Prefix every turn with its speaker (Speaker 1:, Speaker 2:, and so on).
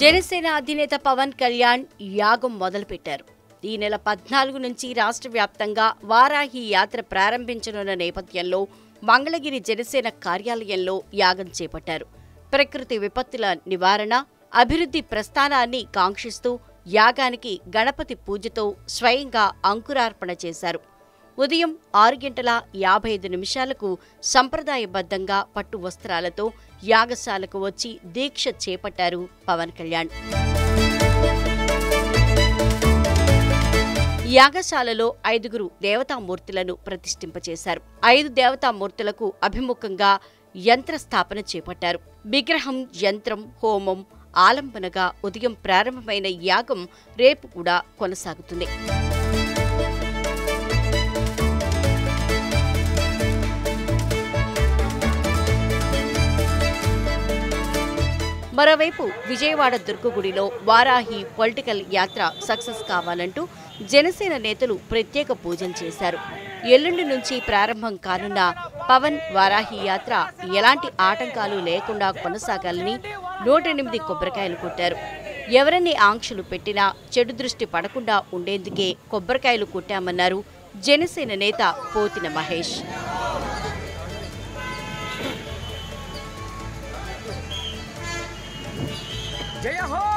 Speaker 1: జనసేన అధినేత పవన్ కళ్యాణ్ యాగం మొదలుపెట్టారు ఈ నెల పద్నాలుగు నుంచి రాష్ట్ర వ్యాప్తంగా వారాహి యాత్ర ప్రారంభించనున్న నేపథ్యంలో మంగళగిరి జనసేన కార్యాలయంలో యాగం చేపట్టారు ప్రకృతి విపత్తుల నివారణ అభివృద్ధి ప్రస్థానాన్ని కాంక్షిస్తూ యాగానికి గణపతి పూజతో స్వయంగా అంకురార్పణ చేశారు ఉదయం ఆరు గంటల యాభై ఐదు నిమిషాలకు సంప్రదాయబద్ధంగా పట్టు వస్త్రాలతో యాగశాలకు వచ్చి దీక్ష చేపట్టారు పవన్ కళ్యాణ్ యాగశాలలో ఐదుగురు దేవతామూర్తులను ప్రతిష్ఠింపచేశారు ఐదు దేవతామూర్తులకు అభిముఖంగా యంత్ర స్థాపన చేపట్టారు విగ్రహం యంత్రం హోమం ఆలంబనగా ఉదయం ప్రారంభమైన యాగం రేపు కూడా కొనసాగుతుంది మరోవైపు విజయవాడ దుర్గగుడిలో వారాహి పొలిటికల్ యాత్ర సక్సెస్ కావాలంటూ జనసేన నేతలు ప్రత్యేక పూజలు చేశారు ఎల్లుండి నుంచి ప్రారంభం కానున్న పవన్ వారాహి యాత్ర ఎలాంటి ఆటంకాలు లేకుండా కొనసాగాలని నూట ఎనిమిది కొబ్బరికాయలు కొట్టారు ఎవరన్ని ఆంక్షలు పెట్టినా చెడు దృష్టి పడకుండా ఉండేందుకే కొబ్బరికాయలు కొట్టామన్నారు జనసేన నేత పోతిన మహేష్
Speaker 2: జయ హో